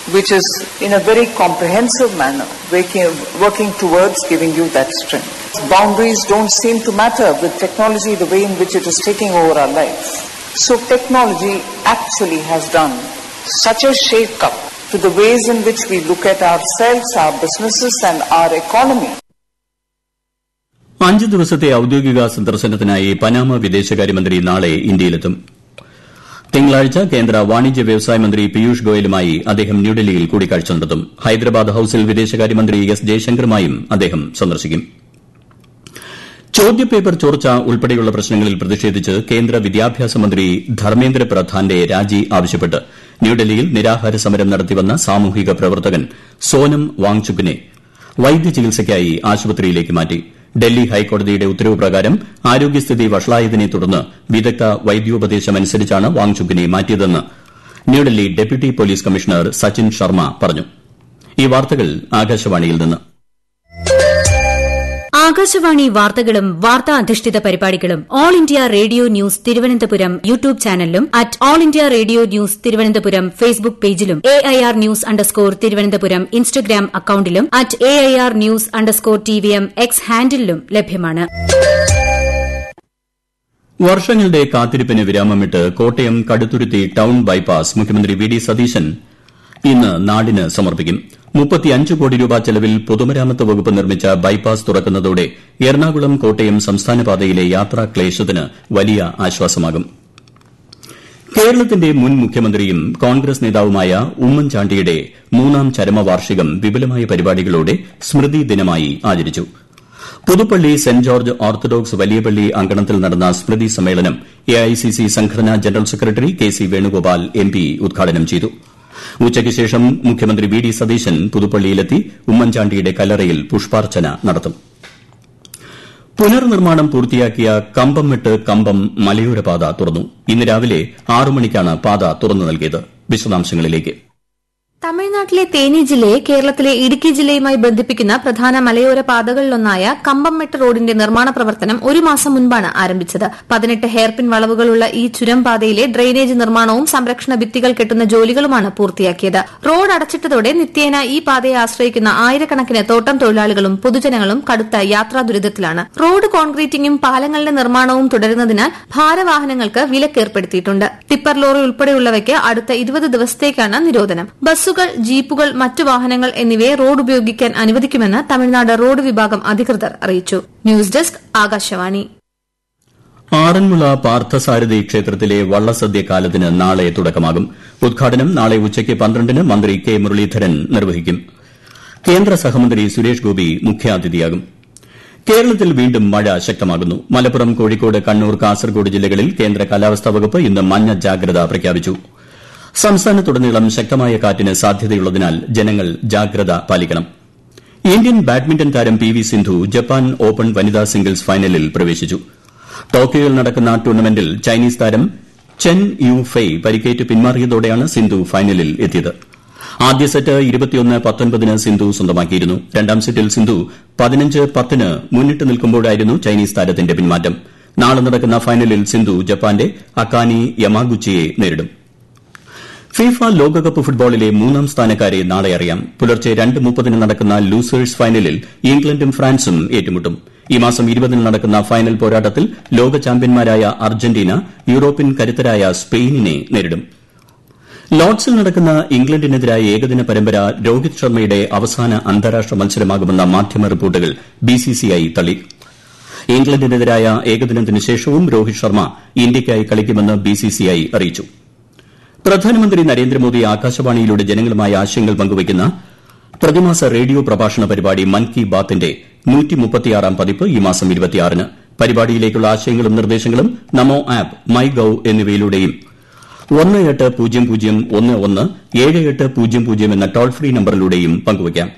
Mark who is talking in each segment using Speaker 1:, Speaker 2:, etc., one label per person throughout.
Speaker 1: which is in a very comprehensive manner working, working towards giving you that strength. Boundaries don't seem to matter with technology the way in which it is taking over our lives. So technology actually has done such a shake-up to the ways in which we look at ourselves, our businesses and our economy.
Speaker 2: അഞ്ച് ദിവസത്തെ ഔദ്യോഗിക സന്ദർശനത്തിനായി Panama വിദേശകാര്യമന്ത്രി നാളെ ഇന്ത്യയിലെത്തും തിങ്കളാഴ്ച കേന്ദ്ര വാണിജ്യ വ്യവസായ മന്ത്രി പീയൂഷ് ഗോയലുമായി അദ്ദേഹം ന്യൂഡൽഹിയിൽ കൂടിക്കാഴ്ച നടത്തും ഹൈദരാബാദ് ഹൌസിൽ വിദേശകാര്യമന്ത്രി എസ് ജയശങ്കറുമായും അദ്ദേഹം സന്ദർശിക്കും ചോദ്യപേപ്പർ ചോർച്ച ഉൾപ്പെടെയുള്ള പ്രശ്നങ്ങളിൽ പ്രതിഷേധിച്ച് കേന്ദ്ര വിദ്യാഭ്യാസ മന്ത്രി ധർമ്മേന്ദ്ര പ്രധാന്റെ രാജി ആവശ്യപ്പെട്ട് ന്യൂഡൽഹിയിൽ നിരാഹാര സമരം നടത്തിവന്ന സാമൂഹിക പ്രവർത്തകൻ സോനം വാങ്ചുക്കിനെ വൈദ്യചികിത്സയ്ക്കായി ആശുപത്രിയിലേക്ക് മാറ്റി ഡൽഹി ഹൈക്കോടതിയുടെ ഉത്തരവ് പ്രകാരം ആരോഗ്യസ്ഥിതി വഷളായതിനെ തുടർന്ന് വിദഗ്ധ വൈദ്യോപദേശമനുസരിച്ചാണ് വാങ്ചുക്കിനെ മാറ്റിയതെന്ന് New Delhi deputy police commissioner Sachin Sharma പറഞ്ഞു ഈ വാർത്തകൾ ആകാശവാണിയിൽ നിന്ന്
Speaker 3: ആകാശവാണി വാർത്തകളും വാർത്താ അധിഷ്ഠിത പരിപാടികളും All India Radio News Thiruvananthapuram YouTube ചാനലിലും at All India Radio News Thiruvananthapuram Facebook പേജിലും A I R news underscore Thiruvananthapuram Instagram അക്കൌണ്ടിലും at A I R news underscore T V M X ഹാൻഡിലും ലഭ്യമാണ്
Speaker 2: വർഷങ്ങളുടെ കാത്തിരിപ്പിന് വിരാമമിട്ട് കോട്ടയം കടുത്തുരുത്തി ടൌൺ ബൈപ്പാസ് മുഖ്യമന്ത്രി വി ഡി സതീശൻ ഇന്ന് നാടിന് സമർപ്പിക്കും മുപ്പത്തിയഞ്ച് കോടി രൂപ ചെലവിൽ പൊതുമരാമത്ത് വകുപ്പ് നിർമ്മിച്ച ബൈപ്പാസ് തുറക്കുന്നതോടെ എറണാകുളം കോട്ടയം സംസ്ഥാന പാതയിലെ യാത്രാക്ലേശത്തിന് വലിയ ആശ്വാസമാകും കേരളത്തിന്റെ മുൻ മുഖ്യമന്ത്രിയും കോൺഗ്രസ് നേതാവുമായ ഉമ്മൻചാണ്ടിയുടെ മൂന്നാം ചരമവാർഷികം വിപുലമായ പരിപാടികളോടെ സ്മൃതി ദിനമായി ആചരിച്ചു Puthuppally Saint George Orthodox Valiyapally അങ്കണത്തിൽ നടന്ന സ്മൃതി സമ്മേളനം എഐസിസി സംഘടനാ general secretary K C Venugopal M P ഉദ്ഘാടനം ചെയ്തു ഉച്ചയ്ക്ക് ശേഷം മുഖ്യമന്ത്രി വി ഡി സതീശൻ പുതുപ്പള്ളിയിലെത്തി ഉമ്മൻചാണ്ടിയുടെ കല്ലറയിൽ പുഷ്പാർച്ചന നടത്തും പുനർനിർമ്മാണം പൂർത്തിയാക്കിയ കമ്പംമെട്ട് കമ്പം മലയോര പാത തുറന്നു ഇന്ന് രാവിലെ ആറു മണിക്കാണ് പാത തുറന്നു നൽകിയത് വിശദാംശങ്ങളിലേക്ക്
Speaker 4: തമിഴ്നാട്ടിലെ തേനി ജില്ലയെ കേരളത്തിലെ ഇടുക്കി ജില്ലയുമായി ബന്ധിപ്പിക്കുന്ന പ്രധാന മലയോര പാതകളിലൊന്നായ കമ്പംമെട്ട് റോഡിന്റെ നിർമ്മാണ പ്രവർത്തനം ഒരു മാസം മുൻപാണ് ആരംഭിച്ചത് പതിനെട്ട് ഹെയർപിൻ വളവുകളുള്ള ഈ ചുരം പാതയിലെ ഡ്രെയിനേജ് നിർമ്മാണവും സംരക്ഷണ ഭിത്തികൾ കെട്ടുന്ന ജോലികളുമാണ് പൂർത്തിയാക്കിയത് റോഡ് അടച്ചിട്ടതോടെ നിത്യേന ഈ പാതയെ ആശ്രയിക്കുന്ന ആയിരക്കണക്കിന് തോട്ടം തൊഴിലാളികളും പൊതുജനങ്ങളും കടുത്ത യാത്രാ ദുരിതത്തിലാണ് റോഡ് കോൺക്രീറ്റിംഗും പാലങ്ങളുടെ നിർമ്മാണവും തുടരുന്നതിനാൽ ഭാരവാഹനങ്ങൾക്ക് വിലക്കേർപ്പെടുത്തിയിട്ടുണ്ട് ടിപ്പർ ലോറി ഉൾപ്പെടെയുള്ളവയ്ക്ക് അടുത്ത ഇരുപത് ദിവസത്തേക്കാണ് നിരോധനം ബസ്സുകൾ ജീപ്പുകൾ മറ്റു വാഹനങ്ങൾ എന്നിവയെ റോഡ് ഉപയോഗിക്കാൻ അനുവദിക്കുമെന്ന് തമിഴ്നാട് റോഡ് വിഭാഗം അധികൃതർ അറിയിച്ചു ന്യൂസ് ഡെസ്ക് ആകാശവാണി
Speaker 2: ആറന്മുള പാർത്ഥസാരഥി ക്ഷേത്രത്തിലെ വള്ളസദ്യ കാലത്തിന് നാളെ തുടക്കമാകും ഉദ്ഘാടനം നാളെ ഉച്ചയ്ക്ക് പന്ത്രണ്ടിന് മന്ത്രി കെ മുരളീധരൻ നിർവഹിക്കും കേന്ദ്ര സഹമന്ത്രി സുരേഷ് ഗോപി മുഖ്യാതിഥിയാകും കേരളത്തിൽ വീണ്ടും മഴ ശക്തമാകുന്നു മലപ്പുറം കോഴിക്കോട് കണ്ണൂർ കാസർഗോഡ് ജില്ലകളിൽ കേന്ദ്ര കാലാവസ്ഥാ വകുപ്പ് ഇന്ന് മഞ്ഞ ജാഗ്രത പ്രഖ്യാപിച്ചു സംസ്ഥാനത്തുടനീളം ശക്തമായ കാറ്റിന് സാധ്യതയുള്ളതിനാൽ ജനങ്ങൾ ജാഗ്രത പാലിക്കണം ഇന്ത്യൻ ബാഡ്മിന്റൺ താരം P V Sindhu Japan Open വനിതാ സിംഗിൾസ് ഫൈനലിൽ പ്രവേശിച്ചു ടോക്കിയോയിൽ നടക്കുന്ന ടൂർണമെന്റിൽ ചൈനീസ് താരം ചെൻ യു ഫെയ് പരിക്കേറ്റ് പിന്മാറിയതോടെയാണ് സിന്ധു ഫൈനലിൽ എത്തിയത് ആദ്യ സെറ്റ് ഇരുപത്തിയൊന്ന് പത്തൊൻപതിന് സിന്ധു സ്വന്തമാക്കിയിരുന്നു രണ്ടാം സെറ്റിൽ സിന്ധു പതിനഞ്ച് പത്തിന് മുന്നിട്ട് നിൽക്കുമ്പോഴായിരുന്നു ചൈനീസ് താരത്തിന്റെ പിന്മാറ്റം നാളെ നടക്കുന്ന ഫൈനലിൽ സിന്ധു ജപ്പാന്റെ അക്കാനി യമാഗുച്ചിയെ നേരിടും ഫിഫ ലോകകപ്പ് ഫുട്ബോളിലെ മൂന്നാം സ്ഥാനക്കാരെ നാളെ അറിയാം പുലർച്ചെ രണ്ട് മുപ്പതിന് നടക്കുന്ന ലൂസേഴ്സ് ഫൈനലിൽ ഇംഗ്ലണ്ടും ഫ്രാൻസും ഏറ്റുമുട്ടും ഈ മാസം ഇരുപതിന് നടക്കുന്ന ഫൈനൽ പോരാട്ടത്തിൽ ലോക ചാമ്പ്യന്മാരായ അർജന്റീന യൂറോപ്യൻ കരുത്തരായ സ്പെയിനിനെ നേരിടും ലോർഡ്സിൽ നടക്കുന്ന ഇംഗ്ലണ്ടിനെതിരായ ഏകദിന പരമ്പര രോഹിത് ശർമ്മയുടെ അവസാന അന്താരാഷ്ട്ര മത്സരമാകുമെന്ന മാധ്യമ റിപ്പോർട്ടുകൾ ബിസിസിഐ തള്ളി ഇംഗ്ലണ്ടിനെതിരായ ഏകദിനത്തിന് ശേഷവും രോഹിത് ശർമ്മ ഇന്ത്യയ്ക്കായി കളിക്കുമെന്ന് ബിസിസിഐ അറിയിച്ചു പ്രധാനമന്ത്രി നരേന്ദ്രമോദി ആകാശവാണിയിലൂടെ ജനങ്ങളുമായി ആശയങ്ങൾ പങ്കുവയ്ക്കുന്ന പ്രതിമാസ റേഡിയോ പ്രഭാഷണ പരിപാടി മൻ കി ബാത്തിന്റെ പതിപ്പ് ഈ മാസം ന് പരിപാടിയിലേക്കുള്ള ആശയങ്ങളും നിർദ്ദേശങ്ങളും നമോ ആപ്പ് മൈ ഗൌ എന്നിവയിലൂടെയും ഒന്ന് എട്ട് പൂജ്യം പൂജ്യം ഒന്ന് ഒന്ന് ഏഴ് എട്ട് പൂജ്യം പൂജ്യം എന്ന ടോൾ ഫ്രീ നമ്പറിലൂടെയും പങ്കുവയ്ക്കാം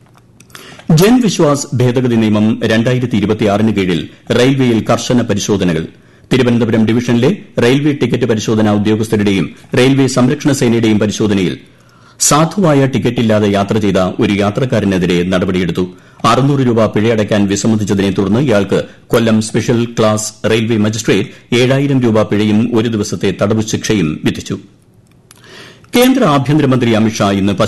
Speaker 2: ജൻ വിശ്വാസ് ഭേദഗതി നിയമം ന് കീഴിൽ റെയിൽവേയിൽ കർശന പരിശോധനകൾ തിരുവനന്തപുരം ഡിവിഷനിലെ റെയിൽവേ ടിക്കറ്റ് പരിശോധനാ ഉദ്യോഗസ്ഥരുടെയും റെയിൽവേ സംരക്ഷണ സേനയുടെയും പരിശോധനയിൽ സാധുവായ ടിക്കറ്റില്ലാതെ യാത്ര ചെയ്ത ഒരു യാത്രക്കാരനെതിരെ നടപടിയെടുത്തു അറുന്നൂറ് രൂപ പിഴയടയ്ക്കാൻ വിസമ്മതിച്ചതിനെ തുടർന്ന് ഇയാൾക്ക് Kollam special class railway magistrate ഏഴായിരം രൂപ പിഴയും ഒരു ദിവസത്തെ തടവ് ശിക്ഷയും വിധിച്ചു കേന്ദ്ര ആഭ്യന്തരമന്ത്രി അമിത്ഷാ ഇന്ന്